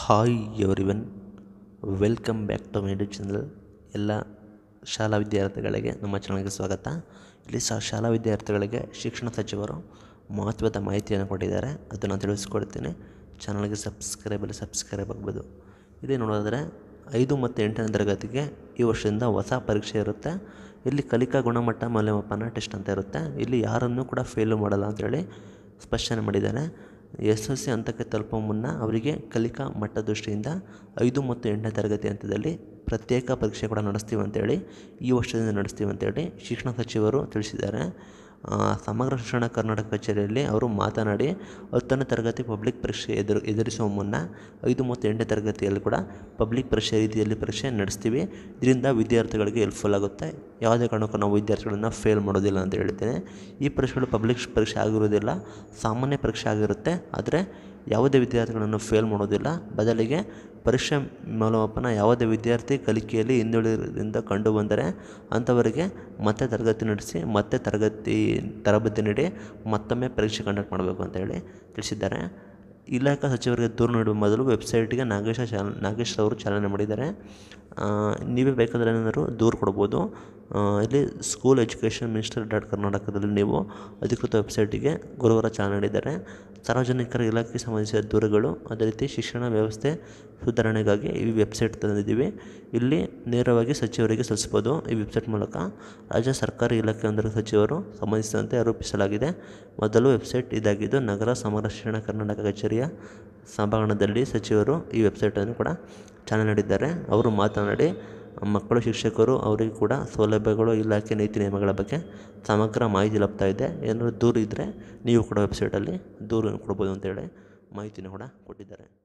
hi everyone welcome back to my YouTube channel ಎಲ್ಲ ಶಾಲಾ ವಿದ್ಯಾರ್ಥಿಗಳಿಗೆ ನಮ್ಮ ಚಾನಲ್ಗೆ ಸ್ವಾಗತ ಇಲ್ಲಿ ಸಹ ಶಾಲಾ ವಿದ್ಯಾರ್ಥಿಗಳಿಗೆ ಶಿಕ್ಷಣ ಸಚಿವರು ಮಹತ್ವದ ಮಾಹಿತಿಯನ್ನು ಕೊಟ್ಟಿದ್ದಾರೆ ಅದನ್ನು ತಿಳಿಸ್ಕೊಡ್ತೀನಿ ಚಾನಲ್ಗೆ ಸಬ್ಸ್ಕ್ರೈಬಲ್ಲಿ ಸಬ್ಸ್ಕ್ರೈಬ್ ಆಗ್ಬೋದು ಇಲ್ಲಿ ನೋಡೋದಾದರೆ ಐದು ಮತ್ತು ಎಂಟನೇ ತರಗತಿಗೆ ಈ ವರ್ಷದಿಂದ ಹೊಸ ಪರೀಕ್ಷೆ ಇರುತ್ತೆ ಇಲ್ಲಿ ಕಲಿಕಾ ಗುಣಮಟ್ಟ ಮೌಲ್ಯಮಾಪನ ಟೆಸ್ಟ್ ಅಂತ ಇರುತ್ತೆ ಇಲ್ಲಿ ಯಾರನ್ನೂ ಕೂಡ ಫೇಲು ಮಾಡಲ್ಲ ಅಂತೇಳಿ ಸ್ಪಷ್ಟನೆ ಮಾಡಿದ್ದಾರೆ ಎಸ್ ಎಲ್ ಸಿ ಹಂತಕ್ಕೆ ತಲುಪೋ ಮುನ್ನ ಅವರಿಗೆ ಕಲಿಕಾ ಮಟ್ಟ ದೃಷ್ಟಿಯಿಂದ ಐದು ಮತ್ತು ಎಂಟನೇ ತರಗತಿ ಹಂತದಲ್ಲಿ ಪ್ರತ್ಯೇಕ ಪರೀಕ್ಷೆ ಕೂಡ ನಡೆಸ್ತೀವಿ ಅಂತೇಳಿ ಈ ವರ್ಷದಿಂದ ನಡೆಸ್ತೀವಿ ಅಂತೇಳಿ ಶಿಕ್ಷಣ ಸಚಿವರು ತಿಳಿಸಿದ್ದಾರೆ ಆ, ಸಮಗ್ರ ಶಿಕ್ಷಣ ಕರ್ನಾಟಕ ಕಚೇರಿಯಲ್ಲಿ ಅವರು ಮಾತನಾಡಿ ಹತ್ತನೇ ತರಗತಿ ಪಬ್ಲಿಕ್ ಪರೀಕ್ಷೆ ಎದುರು ಎದುರಿಸುವ ಮುನ್ನ ಐದು ಮತ್ತು ಎಂಟನೇ ತರಗತಿಯಲ್ಲಿ ಕೂಡ ಪಬ್ಲಿಕ್ ಪರೀಕ್ಷೆ ರೀತಿಯಲ್ಲಿ ಪರೀಕ್ಷೆ ನಡೆಸ್ತೀವಿ ಇದರಿಂದ ವಿದ್ಯಾರ್ಥಿಗಳಿಗೆ ಹೆಲ್ಪ್ಫುಲ್ ಆಗುತ್ತೆ ಯಾವುದೇ ಕಾರಣಕ್ಕೂ ನಾವು ವಿದ್ಯಾರ್ಥಿಗಳನ್ನು ಫೇಲ್ ಮಾಡೋದಿಲ್ಲ ಅಂತ ಹೇಳ್ತೇನೆ ಈ ಪರೀಕ್ಷೆಗಳು ಪಬ್ಲಿಕ್ ಪರೀಕ್ಷೆ ಆಗಿರೋದಿಲ್ಲ ಸಾಮಾನ್ಯ ಪರೀಕ್ಷೆ ಆಗಿರುತ್ತೆ ಆದರೆ ಯಾವುದೇ ವಿದ್ಯಾರ್ಥಿಗಳನ್ನು ಫೇಲ್ ಮಾಡೋದಿಲ್ಲ ಬದಲಿಗೆ ಪರೀಕ್ಷೆ ಮೌಲ್ಯಮಾಪನ ಯಾವುದೇ ವಿದ್ಯಾರ್ಥಿ ಕಲಿಕೆಯಲ್ಲಿ ಹಿಂದುಳಿದಿಂದ ಕಂಡು ಬಂದರೆ ಅಂಥವರಿಗೆ ಮತ್ತೆ ತರಗತಿ ನಡೆಸಿ ಮತ್ತೆ ತರಗತಿ ತರಬೇತಿ ನೀಡಿ ಮತ್ತೊಮ್ಮೆ ಪರೀಕ್ಷೆ ಕಂಡಕ್ಟ್ ಮಾಡಬೇಕು ಅಂತ ಹೇಳಿ ತಿಳಿಸಿದ್ದಾರೆ ಇಲಾಖಾ ಸಚಿವರಿಗೆ ದೂರು ನೀಡುವ ಮೊದಲು ವೆಬ್ಸೈಟ್ಗೆ ನಾಗೇಶ ಚಾಲ ನಾಗೇಶ್ ಅವರು ಚಾಲನೆ ಮಾಡಿದ್ದಾರೆ ಆ, ನೀವೇ ಬೇಕಾದರೆ ಏನಾದರೂ ದೂರು ಕೊಡ್ಬೋದು ಆ, ಇಲ್ಲಿ ಸ್ಕೂಲ್ ಎಜುಕೇಷನ್ ಮಿನಿಸ್ಟರ್ ಡಾಟ್ ಕರ್ನಾಟಕದಲ್ಲಿ ನೀವು ಅಧಿಕೃತ ವೆಬ್ಸೈಟಿಗೆ ಗುರುವಾರ ಚಾಲನೆ ನೀಡಿದ್ದಾರೆ ಸಾರ್ವಜನಿಕರ ಇಲಾಖೆಗೆ ಸಂಬಂಧಿಸಿದ ದೂರುಗಳು ಅದೇ ರೀತಿ ಶಿಕ್ಷಣ ವ್ಯವಸ್ಥೆ ಸುಧಾರಣೆಗಾಗಿ ಈ ವೆಬ್ಸೈಟ್ ತಂದಿದ್ದೀವಿ ಇಲ್ಲಿ ನೇರವಾಗಿ ಸಚಿವರಿಗೆ ಸಲ್ಲಿಸ್ಬೋದು ಈ ವೆಬ್ಸೈಟ್ ಮೂಲಕ ರಾಜ್ಯ ಸರ್ಕಾರಿ ಇಲಾಖೆ ಅಂದರೆ ಸಚಿವರು ಸಂಬಂಧಿಸಿದಂತೆ ರೂಪಿಸಲಾಗಿದೆ ಮೊದಲು ವೆಬ್ಸೈಟ್ ಇದಾಗಿದ್ದು ನಗರ ಸಮಗ್ರ ಶಿಕ್ಷಣ ಕರ್ನಾಟಕ ಕಚೇರಿಯ ಸಭಾಂಗಣದಲ್ಲಿ ಸಚಿವರು ಈ ವೆಬ್ಸೈಟನ್ನು ಕೂಡ ಚಾಲನೆ ನೀಡಿದ್ದಾರೆ ಅವರು ಮಾತನಾಡಿ ಮಕ್ಕಳು ಶಿಕ್ಷಕರು ಅವರಿಗೆ ಕೂಡ ಸೌಲಭ್ಯಗಳು ಇಲಾಖೆ ನೀತಿ ನಿಯಮಗಳ ಬಗ್ಗೆ ಸಮಗ್ರ ಮಾಹಿತಿ ಲಭ್ಯ ಇದೆ ಏನಾದರೂ ದೂರು ಇದ್ದರೆ ನೀವು ಕೂಡ ವೆಬ್ಸೈಟಲ್ಲಿ ದೂರನ್ನು ಕೊಡ್ಬೋದು ಅಂತೇಳಿ ಮಾಹಿತಿನ ಕೂಡ ಕೊಟ್ಟಿದ್ದಾರೆ